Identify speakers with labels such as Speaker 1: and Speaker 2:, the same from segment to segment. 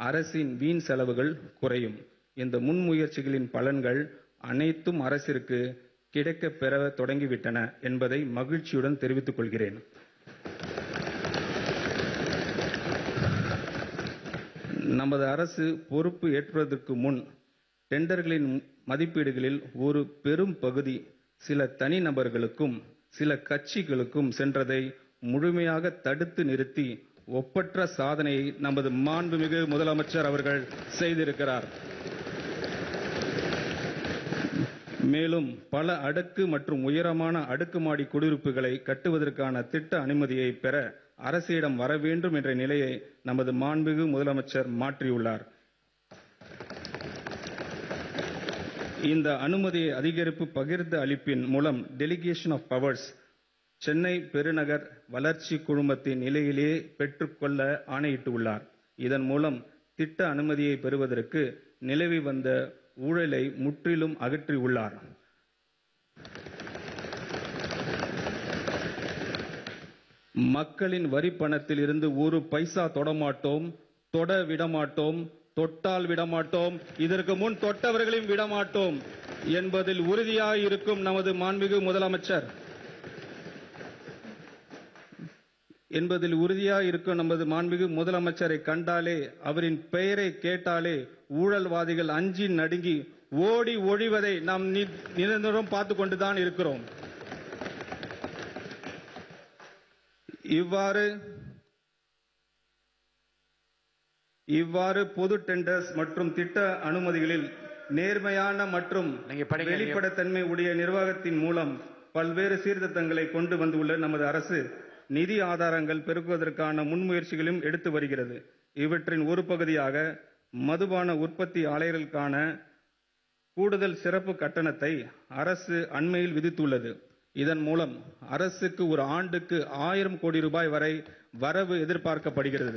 Speaker 1: அரசின் வீண் செலவுகள் குறையும் இந்த முன்முயற்சிகளின் பலன்கள் அனைத்தும் அரசிற்கு கிடைக்கப் பெற தொடங்கிவிட்டன என்பதை மகிழ்ச்சியுடன் தெரிவித்துக் கொள்கிறேன் நமது அரசு பொறுப்பு ஏற்பதற்கு முன் டெண்டர்களின் மதிப்பீடுகளில் ஒரு பெரும் பகுதி சில தனிநபர்களுக்கும் சில கட்சிகளுக்கும் சென்றதை முழுமையாக தடுத்து நிறுத்தி ஒப்பற்ற சாதனையை நமது மாண்புமிகு முதலமைச்சர் அவர்கள் செய்திருக்கிறார் மேலும் பல அடுக்கு மற்றும் உயரமான அடுக்குமாடி குடியிருப்புகளை கட்டுவதற்கான திட்ட அனுமதியை பெற அரசிடம் வர வேண்டும் என்ற நிலையை நமது மாண்புமிகு முதலமைச்சர் மாற்றியுள்ளார் இந்த அனுமதியை அதிகரிப்பு பகிர்ந்து அளிப்பின் மூலம் டெலிகேஷன் ஆஃப் பவர்ஸ் சென்னை பெருநகர் வளர்ச்சி குழுமத்தின் நிலையிலேயே பெற்றுக்கொள்ள ஆணையிட்டுள்ளார் இதன் மூலம் திட்ட அனுமதியை பெறுவதற்கு நிலவி வந்த ஊழலை முற்றிலும் அகற்றியுள்ளார் மக்களின் வரி பணத்தில் இருந்து ஒரு பைசா தொடமாட்டோம் தொட விடமாட்டோம் தொட்டால் விடமாட்டோம் இதற்கு முன் தொட்டவர்களையும் விடமாட்டோம் என்பதில் உறுதியாய் இருக்கும் நமது மாண்புமிகு முதலமைச்சர் என்பதில் உறுதியாய் இருக்கும் நமது மாண்புமிகு முதலமைச்சரை கண்டாலே அவரின் பெயரை கேட்டாலே ஊழல்வாதிகள் அஞ்சி நடுங்கி ஓடி ஒழிவதை நாம் நி- நிரந்தரம் பார்த்து கொண்டுதான் இருக்கிறோம் இவ்வாறு இவ்வாறு பொது டெண்டர்ஸ் மற்றும் திட்ட அனுமதிகளில் நேர்மையான மற்றும்
Speaker 2: நீங்க படிங்க, நீங்க-
Speaker 1: வெளிப்படைத்தன்மை உடைய நிர்வாகத்தின் மூலம் பல்வேறு சீர்திருத்தங்களை கொண்டு வந்துள்ள நமது அரசு நிதி ஆதாரங்கள் பெருக்குவதற்கான முன்முயற்சிகளையும் எடுத்து வருகிறது இவற்றின் ஒரு பகுதியாக மதுபான உற்பத்தி ஆலைகளுக்கான கூடுதல் சிறப்பு கட்டணத்தை அரசு அண்மையில் விதித்துள்ளது இதன் மூலம் அரசுக்கு ஒரு ஆண்டுக்கு ஆயிரம் கோடி ரூபாய் வரை வரவு எதிர்பார்க்கப்படுகிறது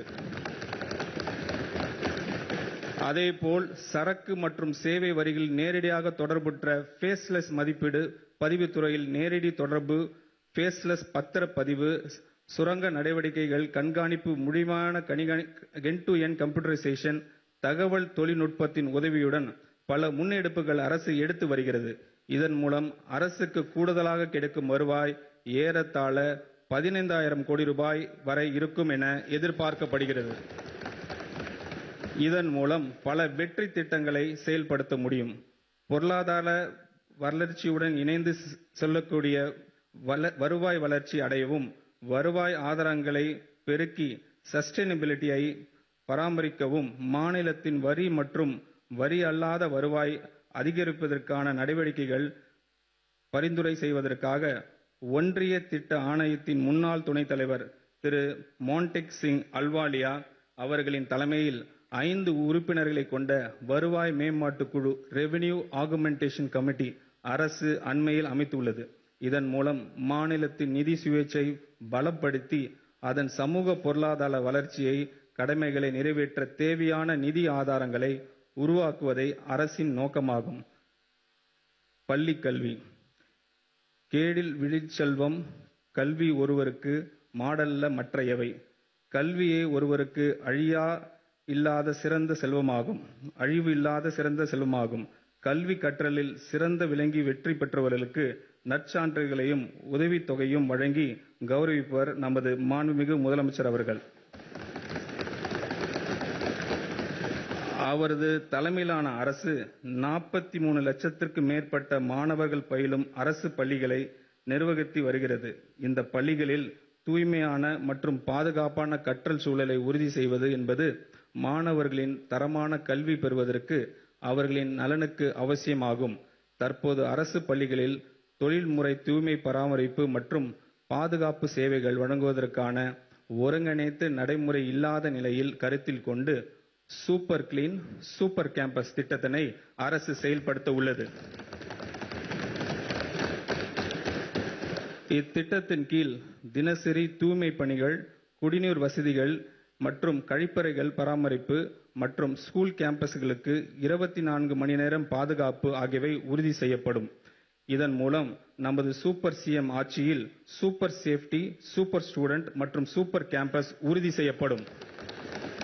Speaker 1: அதேபோல் சரக்கு மற்றும் சேவை வரிகளில் நேரடியாக தொடர்புற்ற ஃபேஸ்லெஸ் மதிப்பீடு பதிவுத்துறையில் நேரடி தொடர்பு ஃபேஸ்லெஸ் பத்திரப்பதிவு சுரங்க நடவடிக்கைகள் கண்காணிப்பு முடிவான என் டு என் கம்ப்யூட்டரைசேஷன் தகவல் தொழில்நுட்பத்தின் உதவியுடன் பல முன்னெடுப்புகள் அரசு எடுத்து வருகிறது இதன் மூலம் அரசுக்கு கூடுதலாக கிடைக்கும் வருவாய் ஏறத்தாழ பதினைந்தாயிரம் கோடி ரூபாய் வரை இருக்கும் என எதிர்பார்க்கப்படுகிறது இதன் மூலம் பல வெற்றி திட்டங்களை செயல்படுத்த முடியும் பொருளாதார வளர்ச்சியுடன் இணைந்து செ- செல்லக்கூடிய வள- வருவாய் வளர்ச்சி அடையவும் வருவாய் ஆதாரங்களை பெருக்கி சஸ்டைனபிலிட்டியை பராமரிக்கவும் மாநிலத்தின் வரி மற்றும் வரி அல்லாத வருவாய் அதிகரிப்பதற்கான நடவடிக்கைகள் பரிந்துரை செய்வதற்காக ஒன்றிய திட்ட ஆணையத்தின் முன்னாள் துணைத் தலைவர் திரு மோன்டெக் சிங் அல்வாலியா அவர்களின் தலைமையில் ஐந்து உறுப்பினர்களை கொண்ட வருவாய் மேம்பாட்டு குழு ரெவென்யூ ஆகுமெண்டேஷன் கமிட்டி அரசு அண்மையில் அமைத்துள்ளது இதன் மூலம் மாநிலத்தின் நிதி சுயேட்சை பலப்படுத்தி அதன் சமூக பொருளாதார வளர்ச்சியை கடமைகளை நிறைவேற்ற தேவையான நிதி ஆதாரங்களை உருவாக்குவதே அரசின் நோக்கமாகும் பள்ளிக் கல்வி கேடில் விழிச்செல்வம் கல்வி ஒருவருக்கு மாடல்ல மற்றையவை கல்வியே ஒருவருக்கு அழியா இல்லாத சிறந்த செல்வமாகும் அழிவு இல்லாத சிறந்த செல்வமாகும் கல்வி கற்றலில் சிறந்த விளங்கி வெற்றி பெற்றவர்களுக்கு நற்சான்றுகளையும் உதவித்தொகையும் வழங்கி கௌரவிப்பவர் நமது மாண்புமிகு முதலமைச்சர் அவர்கள் அவரது தலைமையிலான அரசு நாற்பத்தி மூணு லட்சத்திற்கு மேற்பட்ட மாணவர்கள் பயிலும் அரசு பள்ளிகளை நிர்வகித்து வருகிறது இந்த பள்ளிகளில் தூய்மையான மற்றும் பாதுகாப்பான கற்றல் சூழலை உறுதி செய்வது என்பது மாணவர்களின் தரமான கல்வி பெறுவதற்கு அவர்களின் நலனுக்கு அவசியமாகும் தற்போது அரசு பள்ளிகளில் தொழில்முறை தூய்மை பராமரிப்பு மற்றும் பாதுகாப்பு சேவைகள் வழங்குவதற்கான ஒருங்கிணைத்து நடைமுறை இல்லாத நிலையில் கருத்தில் கொண்டு சூப்பர் கிளீன் சூப்பர் கேம்பஸ் திட்டத்தினை அரசு செயல்படுத்த உள்ளது இத்திட்டத்தின் கீழ் தினசரி தூய்மை பணிகள் குடிநீர் வசதிகள் மற்றும் கழிப்பறைகள் பராமரிப்பு மற்றும் ஸ்கூல் கேம்பஸ்களுக்கு இருபத்தி நான்கு மணி நேரம் பாதுகாப்பு ஆகியவை உறுதி செய்யப்படும் இதன் மூலம் நமது சூப்பர் சிஎம் ஆட்சியில் சூப்பர் சேஃப்டி சூப்பர் ஸ்டூடெண்ட் மற்றும் சூப்பர் கேம்பஸ் உறுதி செய்யப்படும்